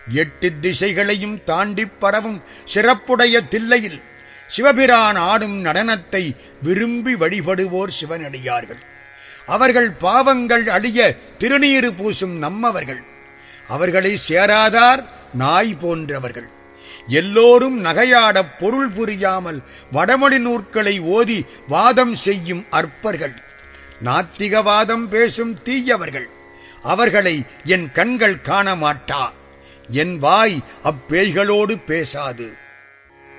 எட்டு திசைகளையும் தாண்டிப் பரவும் சிறப்புடைய தில்லையில் சிவபிரான் ஆடும் நடனத்தை விரும்பி வழிபடுவோர் சிவனடியார்கள் அவர்கள் பாவங்கள் அழிய திருநீறு பூசும் நம்மவர்கள் அவர்களை சேராதார் நாய் போன்றவர்கள் எல்லோரும் நகையாடப் பொருள் புரியாமல் வடமொழி நூற்களை ஓதி வாதம் செய்யும் அற்பர்கள் நாத்திகவாதம் பேசும் தீயவர்கள் அவர்களை என் கண்கள் காண மாட்டா என் வாய் அப்பேய்களோடு பேசாது